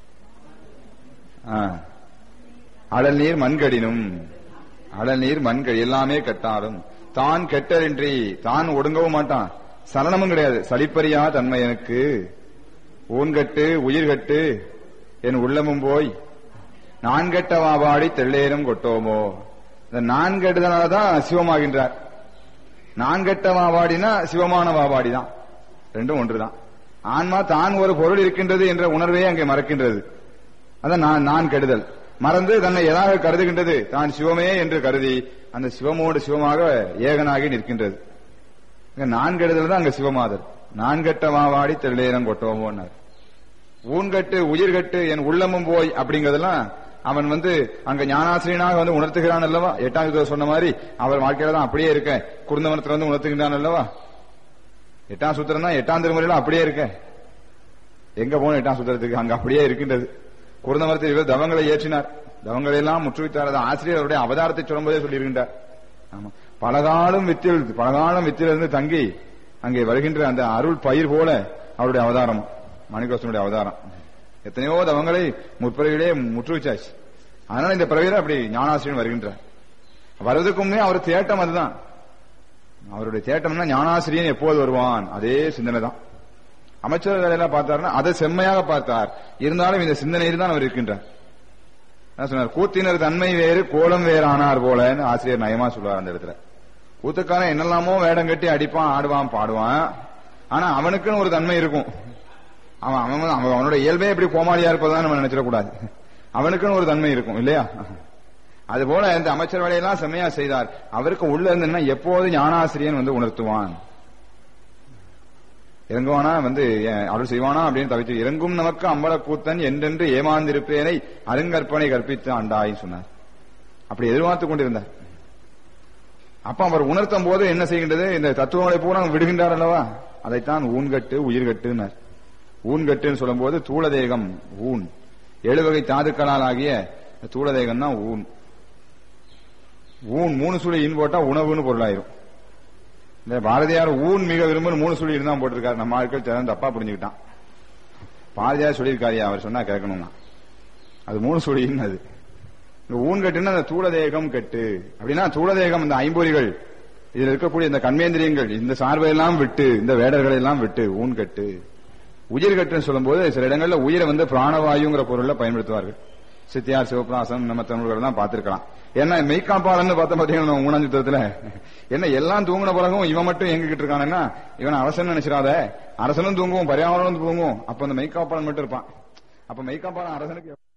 அடல் நீர் மண்கடினும் அடல் நீர் மண்கடி எல்லாமே கெட்டாலும் தான் கெட்டரின்றி தான் ஒடுங்கவும் மாட்டான் சலனமும் கிடையாது சளிப்பறியா தன்மை எனக்கு ஊன்கட்டு உயிர்கட்டு என் உள்ளமும் போய் நான்கெட்ட வாபாடி தெள்ளேரும் கொட்டோமோ இந்த நான்கெட்டதனாலதான் சிவமாகின்றார் நான்கெட்ட வாபாடினா சிவமான வாபாடி தான் ரெண்டும் ஒன்றுதான் ஆன்மா தான் ஒரு பொருள் இருக்கின்றது என்ற உணர்வே அங்கே மறக்கின்றது அதான் நான் நான் கெடுதல் மறந்து தன்னை எதாக கருதுகின்றது தான் சிவமே என்று கருதி அந்த சிவமோடு சிவமாக ஏகனாகி நிற்கின்றது நான் கெடுதல் தான் அங்க சிவமாதல் நான்கெட்ட வாவாடி தெள்ளேரம் கொட்டோமோன்னார் ஊன்கட்டு உயிர்கட்டு என் உள்ளமும் போய் அப்படிங்கறதெல்லாம் அவன் வந்து அங்க ஞானாசிரியனாக வந்து உணர்த்துகிறான் அல்லவா எட்டாம் யுத்தம் சொன்ன மாதிரி அவர் வாழ்க்கையில தான் அப்படியே இருக்க குருந்தவனத்துல வந்து உணர்த்துகின்றான் அல்லவா எட்டாம் சூத்திரம் தான் எட்டாம் திருமுறையில அப்படியே இருக்க எங்க போன எட்டாம் சூத்திரத்துக்கு அங்க அப்படியே இருக்கின்றது குருந்தமரத்தில் இவர் தவங்களை ஏற்றினார் தவங்களை எல்லாம் முற்றுவித்தார் அது ஆசிரியர் அவருடைய அவதாரத்தை சொல்லும்போதே சொல்லியிருக்கின்றார் ஆமா பலகாலம் வித்தில் பலகாலம் வித்திலிருந்து தங்கி அங்கே வருகின்ற அந்த அருள் பயிர் போல அவருடைய அவதாரம் மணிகோசனுடைய அவதாரம் எத்தனையோ தவங்களை முற்பிறவிலே முற்றுவிச்சாச்சு அதனால இந்த பிறவியில அப்படி ஞானாசிரியன் வருகின்றார் வருவதற்கு முன்னே அவர் தேட்டம் அதுதான் அவருடைய தேட்டம்னா ஞானாசிரியன் எப்போது வருவான் அதே சிந்தனை தான் அமைச்சர் வேலையெல்லாம் பார்த்தாருன்னா அதை செம்மையாக பார்த்தார் இருந்தாலும் இந்த சிந்தனையில் தான் அவர் இருக்கின்றார் சொன்னார் கூத்தினர் தன்மை வேறு கோலம் வேறு ஆனார் போலன்னு ஆசிரியர் நயமா சொல்லுவார் அந்த இடத்துல கூத்துக்காரன் என்னெல்லாமோ வேடம் கட்டி அடிப்பான் ஆடுவான் பாடுவான் ஆனா அவனுக்குன்னு ஒரு தன்மை இருக்கும் அவன் அவன் அவனோட இயல்பே எப்படி கோமாளியா இருப்பதான் நம்ம நினைச்சிடக்கூடாது அவனுக்குன்னு ஒரு தன்மை இருக்கும் இல்லையா அது போல இந்த அமைச்சர் வேலையெல்லாம் செம்மையா செய்தார் அவருக்கு உள்ள இருந்ததுன்னா எப்போது ஞானாசிரியன் வந்து உணர்த்துவான் இறங்குவானா வந்து அருள் செய்வானா அப்படின்னு தவித்து இறங்கும் நமக்கு அம்பல கூத்தன் என்றென்று ஏமாந்திருப்பேனை அருங்கற்பனை கற்பித்து ஆண்டாய் சொன்னார் அப்படி எதிர்பார்த்து கொண்டிருந்தார் அப்ப அவர் உணர்த்தும் போது என்ன செய்கின்றது இந்த தத்துவங்களை பூரா விடுகின்றார் அல்லவா அதைத்தான் ஊன்கட்டு உயிர்கட்டுனார் ஊன்கட்டுன்னு சொல்லும் போது தூளதேகம் ஊன் எழுவகை தாதுக்களால் ஆகிய தூளதேகம் தான் ஊன் ஊன் மூணு சுழி இன் போட்டா உணவுன்னு பொருளாயிரும் இந்த பாரதியார் ஊன் மிக விரும்புன்னு மூணு சுழி இருந்தான் போட்டிருக்காரு நம்ம ஆட்கள் திறந்து தப்பா புரிஞ்சுக்கிட்டான் பாரதியார் சொல்லியிருக்காரியா அவர் சொன்னா கேட்கணும்னா அது மூணு சுழின்னு அது இந்த ஊன் கட்டுன்னா அந்த தூளதேகம் கட்டு அப்படின்னா தூளதேகம் இந்த ஐம்பொறிகள் இதுல இருக்கக்கூடிய இந்த கண்மேந்திரியங்கள் இந்த சார்பை எல்லாம் விட்டு இந்த வேடர்களை எல்லாம் விட்டு ஊன் கட்டு உயிர் கட்டுன்னு சொல்லும்போது சில இடங்கள்ல உயிரை வந்து பிராணவாயுங்கிற பொருள்ல பயன்படுத்துவார்கள் சித்தியார் சிவபிராசம் நம்ம தமிழர்கள் தான் பார்த்திருக்கலாம் ஏன்னா மெய்காப்பாளன்னு பார்த்த பாத்தீங்கன்னா மூணாம் யுத்தத்துல என்ன எல்லாம் தூங்கின பிறகும் இவன் மட்டும் எங்கிட்டு இருக்கானுன்னா இவன் அரசன் நினைச்சிடாத அரசனும் தூங்குவோம் பரியாவரனும் தூங்குவோம் அப்ப அந்த மெய்காப்பாளன் மட்டும் இருப்பான் அப்ப மெய்காப்பாளன் அரசனுக்கு